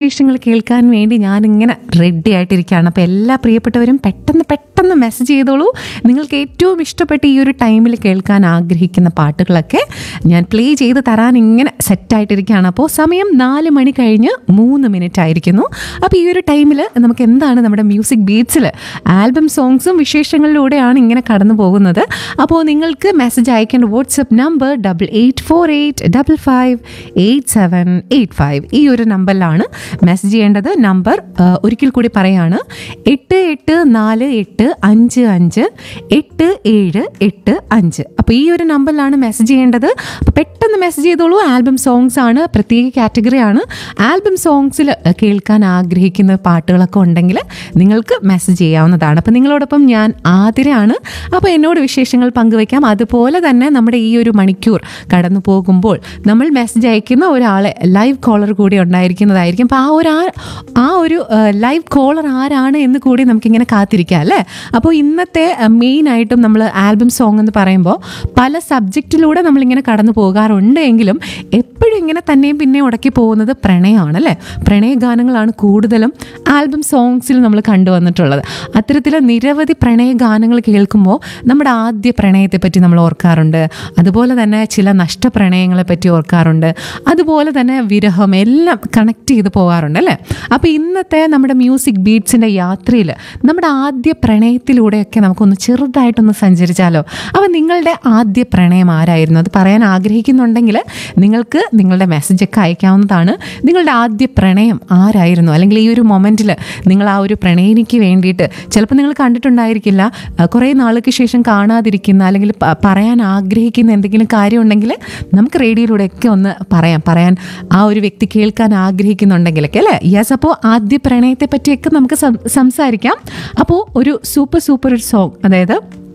വിശേഷങ്ങൾ കേൾക്കാൻ വേണ്ടി ഞാനിങ്ങനെ റെഡി ആയിട്ടിരിക്കുകയാണ് അപ്പോൾ എല്ലാ പ്രിയപ്പെട്ടവരും പെട്ടെന്ന് പെട്ടെന്ന് മെസ്സേജ് ചെയ്തോളൂ നിങ്ങൾക്ക് ഏറ്റവും ഇഷ്ടപ്പെട്ട ഈ ഒരു ടൈമിൽ കേൾക്കാൻ ആഗ്രഹിക്കുന്ന പാട്ടുകളൊക്കെ ഞാൻ പ്ലേ ചെയ്ത് തരാൻ ഇങ്ങനെ സെറ്റായിട്ടിരിക്കുകയാണ് അപ്പോൾ സമയം നാല് മണി കഴിഞ്ഞ് മൂന്ന് മിനിറ്റ് ആയിരിക്കുന്നു അപ്പോൾ ഈ ഒരു ടൈമിൽ നമുക്ക് എന്താണ് നമ്മുടെ മ്യൂസിക് ബീറ്റ്സിൽ ആൽബം സോങ്സും വിശേഷങ്ങളിലൂടെയാണ് ഇങ്ങനെ കടന്നു പോകുന്നത് അപ്പോൾ നിങ്ങൾക്ക് മെസ്സേജ് അയക്കേണ്ട WhatsApp number double eight four eight double five eight seven eight five ഈ ഒരു നമ്പറിലാണ് മെസ്സേജ് ചെയ്യേണ്ടത് നമ്പർ ആ, ഒരിക്കൽ കൂടി പറയാണ് എട്ട് എട്ട് നാല് എട്ട് അഞ്ച് അഞ്ച് എട്ട് ഏഴ് എട്ട് അഞ്ച് അപ്പോൾ ഈ ഒരു നമ്പറിലാണ് മെസ്സേജ് ചെയ്യേണ്ടത് അപ്പോൾ പെട്ടെന്ന് മെസ്സേജ് ചെയ്തോളൂ ആൽബം സോങ്സ് ആണ് പ്രത്യേക കാറ്റഗറിയാണ് ആൽബം സോങ്സിൽ കേൾക്കാൻ ആഗ്രഹിക്കുന്ന പാട്ടുകളൊക്കെ ഉണ്ടെങ്കിൽ നിങ്ങൾക്ക് മെസ്സേജ് ചെയ്യാവുന്നതാണ് അപ്പോൾ നിങ്ങളോടൊപ്പം ഞാൻ ആതിരയാണ് അപ്പോൾ എന്നോട് വിശേഷങ്ങൾ പങ്കുവയ്ക്കാം അതുപോലെ തന്നെ നമ്മുടെ ഈ ഒരു മണിക്കൂർ കടന്നു പോകുമ്പോൾ നമ്മൾ മെസ്സേജ് അയക്കുന്ന ഒരാളെ ലൈവ് കോളർ കൂടി ഉണ്ടായിരിക്കുന്നതായിരിക്കും അപ്പോൾ ആ ഒരു ആ- ആ ഒരു ലൈവ് കോളർ ആരാണ് എന്ന് കൂടി നമുക്കിങ്ങനെ കാത്തിരിക്കാം അല്ലേ അപ്പോൾ ഇന്നത്തെ മെയിൻ ആയിട്ടും നമ്മൾ ആൽബം സോങ് എന്ന് പറയുമ്പോൾ പല സബ്ജക്റ്റിലൂടെ നമ്മളിങ്ങനെ കടന്നു പോകാറുണ്ട് എങ്കിലും എപ്പോഴും ഇങ്ങനെ തന്നെയും പിന്നെ ഉടക്കി പോകുന്നത് പ്രണയമാണ് അല്ലേ പ്രണയ ഗാനങ്ങളാണ് കൂടുതലും ആൽബം സോങ്സിൽ നമ്മൾ കണ്ടുവന്നിട്ടുള്ളത് അത്തരത്തിൽ നിരവധി പ്രണയ ഗാനങ്ങൾ കേൾക്കുമ്പോൾ നമ്മുടെ ആദ്യ പ്രണയത്തെ പറ്റി നമ്മൾ ഓർക്കാറുണ്ട് അതുപോലെ തന്നെ ചില നഷ്ടപ്രണയങ്ങളെ പറ്റി ഓർക്കാറുണ്ട് അതുപോലെ തന്നെ വിരഹം എല്ലാം കണക്ട് ചെയ്ത് പോകാറുണ്ട് അല്ലേ അപ്പോൾ ഇന്നത്തെ നമ്മുടെ മ്യൂസിക് ബീറ്റ്സിൻ്റെ യാത്രയിൽ നമ്മുടെ ആദ്യ പ്രണയത്തിലൂടെയൊക്കെ നമുക്കൊന്ന് ചെറുതായിട്ടൊന്ന് സഞ്ചരിച്ചാലോ അപ്പോൾ നിങ്ങളുടെ ആദ്യ പ്രണയം ആരായിരുന്നു അത് പറയാൻ ആഗ്രഹിക്കുന്നുണ്ടെങ്കിൽ നിങ്ങൾക്ക് നിങ്ങളുടെ മെസ്സേജൊക്കെ അയക്കാവുന്നതാണ് നിങ്ങളുടെ ആദ്യ പ്രണയം ആരായിരുന്നു അല്ലെങ്കിൽ ഈ ഒരു മൊമെൻറ്റിൽ നിങ്ങൾ ആ ഒരു പ്രണയിനിക്ക് വേണ്ടിയിട്ട് ചിലപ്പോൾ നിങ്ങൾ കണ്ടിട്ടുണ്ടായിരിക്കില്ല ആ, കുറേ നാൾക്ക് ശേഷം കാണാതിരിക്കുന്ന അല്ലെങ്കിൽ പ- പറയാൻ ആഗ്രഹിക്കുന്ന എന്തെങ്കിലും കാര്യമുണ്ടെങ്കിൽ നമുക്ക് റേഡിയോയിലൂടെയൊക്കെ ഒന്ന് പറയാം പറയാൻ ആ ഒരു വ്യക്തി കേൾക്കാൻ ആഗ്രഹിക്കുന്നുണ്ടെങ്കിലൊക്കെ അല്ലേ യെസ് അപ്പോൾ ആദ്യ പ്രണയത്തെ പറ്റിയൊക്കെ നമുക്ക് സം- സംസാരിക്കാം അപ്പോൾ ഒരു സൂപ്പർ സൂപ്പർ ഒരു സോങ് അതായത്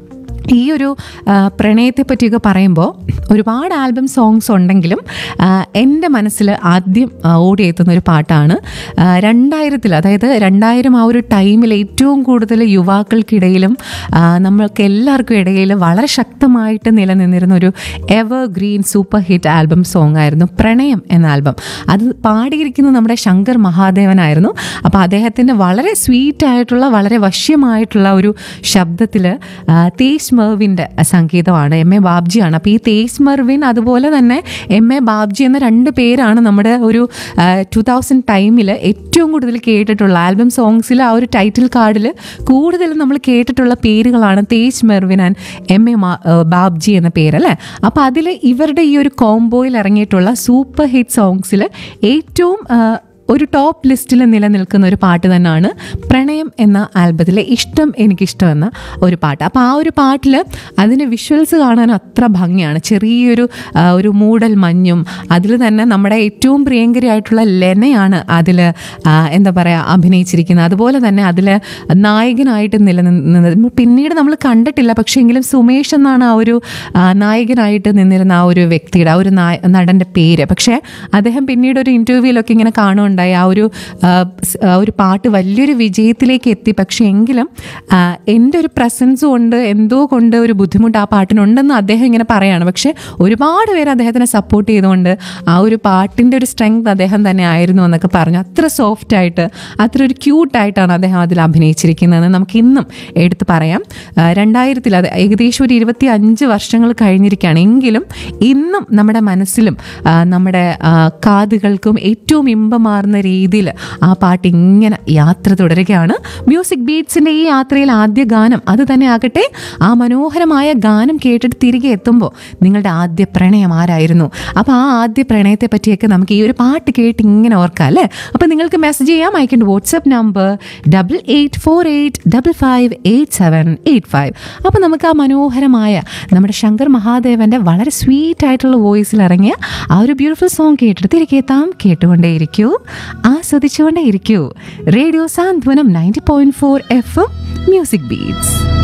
ഈ ഒരു ആ, പ്രണയത്തെ പറ്റിയൊക്കെ പറയുമ്പോൾ ഒരുപാട് ആൽബം സോങ്സ് ഉണ്ടെങ്കിലും ആ, എൻ്റെ മനസ്സിൽ ആദ്യം ആ, ഓടിയെത്തുന്ന ഒരു പാട്ടാണ് രണ്ടായിരത്തിൽ അതായത് രണ്ടായിരം ആ ഒരു ടൈമിൽ ഏറ്റവും കൂടുതൽ യുവാക്കൾക്കിടയിലും ആ, നമ്മൾക്ക് എല്ലാവർക്കും ഇടയിൽ വളരെ ശക്തമായിട്ട് നിലനിന്നിരുന്ന ഒരു evergreen super hit album song ആയിരുന്നു പ്രണയം എന്ന ആൽബം അത് പാടിയിരിക്കുന്നത് നമ്മുടെ ശങ്കർ മഹാദേവനായിരുന്നു അപ്പോൾ അദ്ദേഹത്തിൻ്റെ വളരെ സ്വീറ്റ് ആയിട്ടുള്ള വളരെ വശ്യമായിട്ടുള്ള ഒരു ശബ്ദത്തിൽ തേജ് മെർവിൻ്റെ സംഗീതമാണ് എം എ ബാബ്ജിയാണ് അപ്പോൾ ഈ തേജ് മെർവിൻ അതുപോലെ തന്നെ എം എ ബാബ്ജി എന്ന രണ്ട് പേരാണ് നമ്മുടെ ഒരു ടു തൗസൻഡ് ടൈമിൽ ഏറ്റവും കൂടുതൽ കേട്ടിട്ടുള്ള ആൽബം സോങ്സിൽ ആ ഒരു ടൈറ്റിൽ കാർഡിൽ കൂടുതലും നമ്മൾ കേട്ടിട്ടുള്ള പേരുകളാണ് Tej Merwin and M A Babji എന്ന പേരല്ലേ അപ്പോൾ അതിൽ ഇവരുടെ ഈ ഒരു കോംബോയിൽ ഇറങ്ങിയിട്ടുള്ള സൂപ്പർ ഹിറ്റ് സോങ്സിൽ ഏറ്റവും ആ, ഒരു ടോപ്പ് ലിസ്റ്റിൽ നിലനിൽക്കുന്ന ഒരു പാട്ട് തന്നെയാണ് പ്രണയം എന്ന ആൽബത്തിലെ ഇഷ്ടം എനിക്കിഷ്ടം എന്ന ഒരു പാട്ട് അപ്പോൾ ആ ഒരു പാട്ടിൽ അതിൻ്റെ വിഷ്വൽസ് കാണാൻ അത്ര ഭംഗിയാണ് ചെറിയൊരു ആ, ഒരു മൂടൽ മഞ്ഞും അതിൽ തന്നെ നമ്മുടെ ഏറ്റവും പ്രിയങ്കരിയായിട്ടുള്ള ലെനയാണ് അതിൽ എന്താ പറയുക അഭിനയിച്ചിരിക്കുന്നത് അതുപോലെ തന്നെ അതിൽ നായകനായിട്ട് നിലനിന്നത് പിന്നീട് നമ്മൾ കണ്ടിട്ടില്ല പക്ഷേ എങ്കിലും സുമേഷ് എന്നാണ് ആ ഒരു ആ, നായകനായിട്ട് നിന്നിരുന്ന ആ ഒരു വ്യക്തിയുടെ ആ ഒരു നായ നടൻ്റെ പേര് പക്ഷേ അദ്ദേഹം പിന്നീട് ഒരു ഇൻ്റർവ്യൂവിലൊക്കെ ഇങ്ങനെ കാണുകയുണ്ടായി ആ ഒരു ആ, സ്- ആ ഒരു പാട്ട് വലിയൊരു വിജയത്തിലേക്ക് എത്തി പക്ഷേ എങ്കിലും ആ, എൻ്റെ ഒരു പ്രസൻസ് കൊണ്ട് എന്തോ കൊണ്ട് ഒരു ബുദ്ധിമുട്ട് ആ പാട്ടിനുണ്ടെന്ന് അദ്ദേഹം ഇങ്ങനെ പറയാണ് പക്ഷേ ഒരുപാട് പേര് അദ്ദേഹത്തിനെ സപ്പോർട്ട് ചെയ്തുകൊണ്ട് ആ ഒരു പാട്ടിൻ്റെ ഒരു സ്ട്രെങ്ത് അദ്ദേഹം തന്നെ ആയിരുന്നു എന്നൊക്കെ പറഞ്ഞു അത്ര സോഫ്റ്റ് ആയിട്ട് അത്ര ഒരു ക്യൂട്ടായിട്ടാണ് അദ്ദേഹം അതിൽ അഭിനയിച്ചിരിക്കുന്നതെന്ന് നമുക്ക് ഇന്നും എടുത്ത് പറയാം രണ്ടായിരത്തിൽ അത് ഏകദേശം ഒരു ഇരുപത്തി അഞ്ച് വർഷങ്ങൾ കഴിഞ്ഞിരിക്കുകയാണ് എങ്കിലും ഇന്നും നമ്മുടെ മനസ്സിലും ആ, നമ്മുടെ ആ, കാതുകൾക്കും ഏറ്റവും ഇമ്പമാർന്ന രീതിയിൽ ആ പാട്ട് ഇങ്ങനെ യാത്ര തുടരുകയാണ് മ്യൂസിക് ബീറ്റ്സിൻ്റെ ഈ യാത്രയിൽ ആദ്യ ഗാനം അത് തന്നെ ആകട്ടെ ആ മനോഹരമായ ഗാനം കേട്ടിട്ട് തിരികെ എത്തുമ്പോൾ നിങ്ങളുടെ ആദ്യ പ്രണയം ആരായിരുന്നു അപ്പോൾ ആ ആദ്യ പ്രണയത്തെ പറ്റിയൊക്കെ നമുക്ക് ഈ ഒരു പാട്ട് കേട്ട് ഇങ്ങനെ ഓർക്കാം അല്ലേ അപ്പോൾ നിങ്ങൾക്ക് മെസ്സേജ് ചെയ്യാം അയക്കേണ്ട WhatsApp number double eight four eight double five eight seven eight five അപ്പോൾ നമുക്ക് ആ മനോഹരമായ നമ്മുടെ ശങ്കർ മഹാദേവൻ്റെ വളരെ സ്വീറ്റ് ആയിട്ടുള്ള വോയിസിൽ ഇറങ്ങിയ ആ ഒരു ബ്യൂട്ടിഫുൾ സോങ് കേട്ടിട്ട് തിരികെ എത്താം കേട്ടുകൊണ്ടേയിരിക്കൂ ആസ്വദിച്ചുകൊണ്ടേയിരിക്കൂ radio Santhwanam ninety point four F M music beats